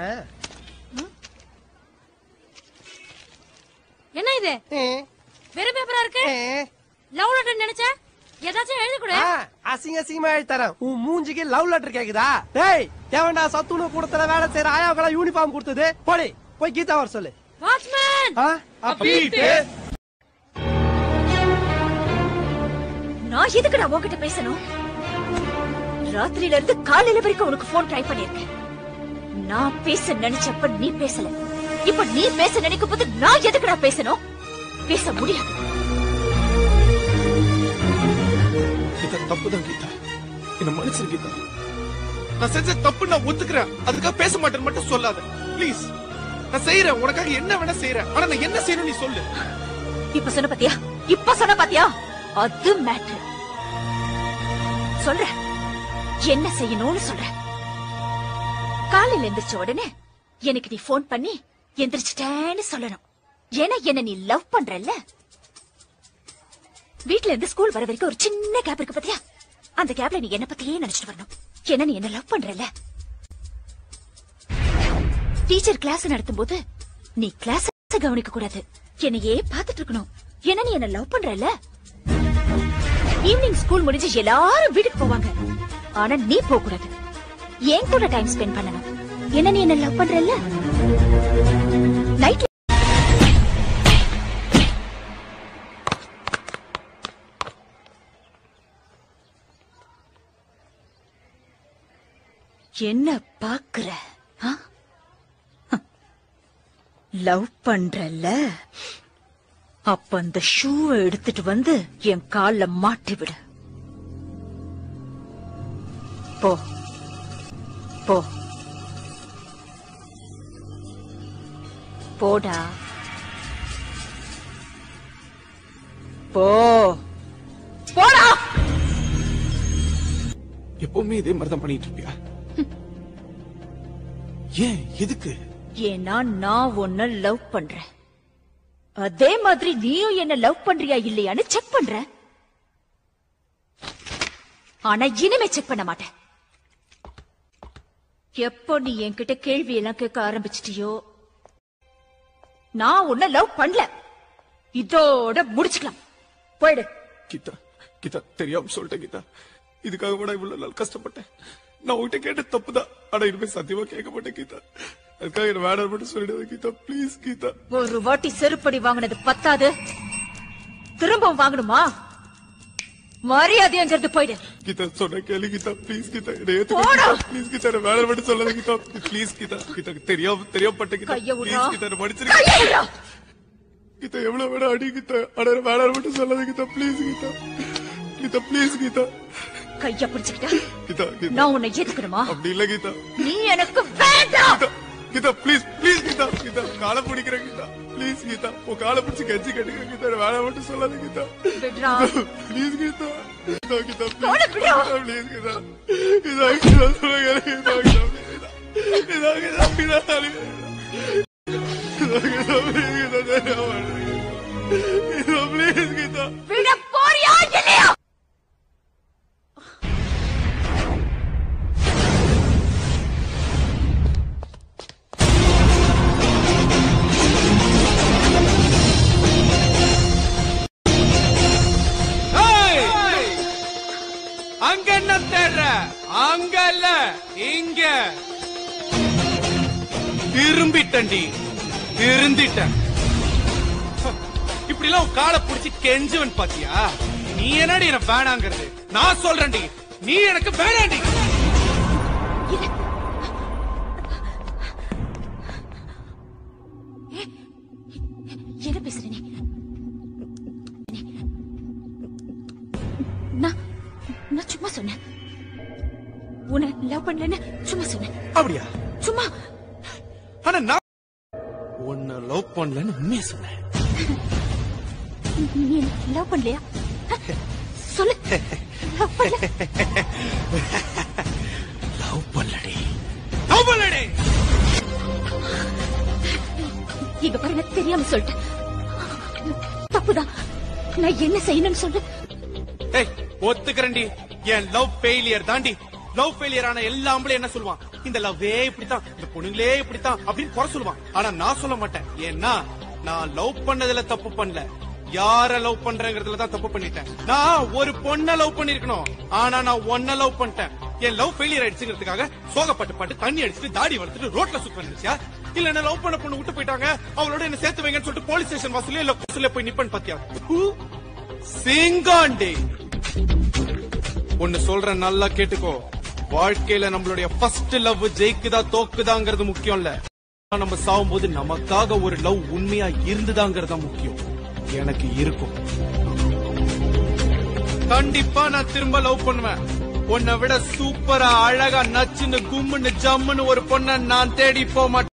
என்ன இது வெறும் பேப்பரா இருக்கு லவ் லெட்டர் நினைச்ச ஏதாச்சும் எழுதி கொடு ஆ, அசிங்க அசிங்கமா எழுதி தரேன் உன் மூஞ்சிக்கு லவ் லெட்டர் கேக்குதா டேய் தேவண்டா சத்துணவு கூடத்துல வேலை செய்யற ஆயாவுக்கெல்லாம் யூனிஃபார்ம் கொடுத்தது போடி போய் கீதா வர சொல்லு வாட்ச்மேன் ஆ, அப்பீட்டு. நான் எதுக்குடா உன்கிட்ட பேசணும் ராத்திரியில இருந்து காலையில வரைக்கும் உனக்கு போன் ட்ரை பண்ணிருக்கேன் நான் பேச நினைச்சப்ப நீ பேசல இப்ப நீ பேச நினைக்கும் போது நான் எதுக்குடா பேசணும் பேச முடியாது கீதா தப்புதான் கீதா என்ன மன்னிச்சிரு கீதா நான் செஞ்ச தப்பு நான் ஒத்துக்கிறேன் அதுக்காக பேச மாட்டேன்னு மட்டும் சொல்லாத ப்ளீஸ் நான் செய்யறேன் உனக்காக என்ன வேணா செய்யறேன் ஆனா நான் என்ன செய்யணும் நீ சொல்லு இப்ப சொன்ன பாத்தியா இப்ப சொன்ன பாத்தியா அது மேட்ரு சொல்ற என்ன செய்யணும்னு சொல்ற காலையில எந்திரிச்ச உடனே எனக்கு நீ ஃபோன் பண்ணி எந்திரிச்சிட்டேன்னு சொல்லணும் ஏன்னா என்ன நீ லவ் பண்றல்ல வீட்ல இருந்து ஸ்கூல் வர வரைக்கும் ஒரு சின்ன கேப் இருக்கு பாத்தியா அந்த கேப்ல நீ என்ன பத்தியே நினைச்சிட்டு வரணும் ஏன்னா நீ என்ன லவ் பண்றல்ல டீச்சர் கிளாஸ் நடத்தும் போது நீ கிளாஸ் கவனிக்க கூடாது என்னையே பாத்துட்டு இருக்கணும் ஏன்னா நீ என்ன லவ் பண்றல்ல ஈவினிங் ஸ்கூல் முடிஞ்சு எல்லாரும் வீட்டுக்கு போவாங்க ஆனா நீ போக கூடாது என் கூட டைம் ஸ்பெண்ட் பண்ணணும் என்ன நீ என்ன லவ் பண்றல்ல நைட்ல என்ன பாக்குற லவ் பண்றல்ல அப்ப அந்த ஷூவை எடுத்துட்டு வந்து என் கால்ல மாட்டி விடு போ போ போடா போ போடா எப்பவுமே இதே மாதிரி தான் பண்ணிட்டு இருப்பியா ஏன் எதுக்கு ஏன்னா நான் உன்ன லவ் பண்றேன் அதே மாதிரி நீயும் என்ன லவ் பண்றியா இல்லையான்னு செக் பண்றேன் ஆனா இனிமே செக் பண்ண மாட்டேன் எப்போ நீ என்கிட்ட கேள்வி எல்லாம் கேட்க ஆரம்பிச்சிட்டியோ நான் உன்ன லவ் பண்ணல இதோட முடிச்சுக்கலாம் போயிடு கீதா கீதா தெரியாம சொல்லிட்டேன் கீதா இதுக்காக கூட இவ்வளவு நாள் கஷ்டப்பட்டேன் நான் உன்கிட்ட கேட்ட தப்புதான் ஆனா இனிமே சத்தியமா கேட்க மாட்டேன் கீதா அதுக்காக என்ன வேணாம் மட்டும் சொல்லிடுது கீதா ப்ளீஸ் கீதா ஒரு வாட்டி செருப்படி வாங்கினது பத்தாது திரும்பவும் வாங்கணுமா மரியாதைங்கிறது போயிடு கீதா சொன்ன கேளு கீதா ப்ளீஸ் கீதா என்ன போடா. ஏத்துக்க ப்ளீஸ் கீதா என்ன வேணாம் மட்டும் சொல்லாத கீதா ப்ளீஸ் கீதா கீதா தெரியாம தெரியாம பட்ட கீதா கைய விடுறா. ப்ளீஸ் கீதா என்ன மன்னிச்சிரு கையை விடுறா. கீதா எவ்வளவு வேணா அடி கீதா ஆனா என்ன வேணாம் மட்டும் சொல்லாத கீதா ப்ளீஸ் கீதா கீதா ப்ளீஸ் கீதா கைய பிடிச்சுக்கிட்டா கீதா கீதா நான் உன்னை ஏத்துக்கணுமா அப்படி இல்ல கீதா நீ எனக்கு வேண்டாம் கீதா கீதா ப்ளீஸ் ப்ளீஸ் கீதா கீதா காலை பிடிக்கிறேன் கீதா ப்ளீஸ் கீதா உன் காலை பிடிச்சி கஞ்சி கட்டுக்கிறேன் கீதா என்ன வேணாம் மட்டும் சொல்லாத கீதா விடுறா ப்ளீஸ் கீதா கீதா கீதா தோலை விடுறா. ப்ளீஸ் கீதா கீதா கீதா சொல்லுங்க கீதா கீதா கீதா கீதா கீதா கீதா கீதா கீதா ப்ளீஸ் கீதா தெரியாம பண்ணுங்க. கீதா ப்ளீஸ் கீதா விட போறியா இல்லையா அங்க என்ன தேடுற அங்க இல்ல இங்க திரும்பிட்டண்டி திருந்திட்டேன் இப்படி எல்லாம் காலை புடிச்சு கெஞ்சுவன் பாத்தியா நீ என்னடி என்ன வேணாங்கிறது நான் சொல்றேன்டி நீ எனக்கு வேணாண்டி என்ன பேசுற நீ நான் நான் சும்மா சொன்னேன் உன்னை லவ் பண்ணலன்னு சும்மா சொன்னேன் அப்படியா சும்மா ஆனா நான் உன்னை லவ் பண்ணலன்னு உண்மையை சொன்னேன் நீ லவ் பண்ணலையா சொல்லு லவ் பண்ணல லவ் பண்ணலடி லவ் பண்ணலடி இங்க பாருங்க தெரியாம சொல்லிட்டேன் தப்புதான் நான் என்ன செய்யணும்னு சொல்லு ஏய் ஒத்துக்கிறேன்டி என் லவ் ஃபெயிலியர் தாண்டி லவ் ஃபெயிலியர் ஆன எல்லா ஆம்பளையும் என்ன சொல்லுவான் இந்த லவ்வே இப்படித்தான் இந்த பொண்ணுங்களே இப்படித்தான் அப்படின்னு குறை சொல்லுவான் ஆனா நான் சொல்ல மாட்டேன் ஏன்னா நான் லவ் பண்ணதுல தப்பு பண்ணல யார லவ் பண்றேங்கிறதுல தான் தப்பு பண்ணிட்டேன் நான் ஒரு பொண்ண லவ் பண்ணிருக்கணும் ஆனா நான் ஒன்ன லவ் பண்ணிட்டேன் என் லவ் ஃபெயிலியர் ஆயிடுச்சுங்கிறதுக்காக சோகப்பட்டு பட்டு தண்ணி அடிச்சுட்டு தாடி வளர்த்துட்டு ரோட்ல சுத்த வந்துச்சா இல்ல என்ன லவ் பண்ண பொண்ணு விட்டு போயிட்டாங்க அவளோட என்ன சேர்த்து வைங்கன்னு சொல்லிட்டு போலீஸ் ஸ்டேஷன் வாசலே இல்ல கோசல போய் நிப்பன் பாத்தியா சிங்காண்டி ஒன்னு சொல்றேன் நல்லா கேட்டுக்கோ வாழ்க்கையில நம்மளுடைய ஃபர்ஸ்ட் லவ் ஜெயிக்குதா தோக்குதாங்கிறது முக்கியம் இல்ல ஆனா நம்ம சாகும்போது நமக்காக ஒரு லவ் உண்மையா இருந்துதாங்கிறது தான் முக்கியம் எனக்கு இருக்கும் கண்டிப்பா நான் திரும்ப லவ் பண்ணுவேன் உன்னை விட சூப்பரா அழகா நச்சுன்னு கும்முன்னு ஜம்முன்னு ஒரு பொண்ண நான் தேடி போக மாட்டேன்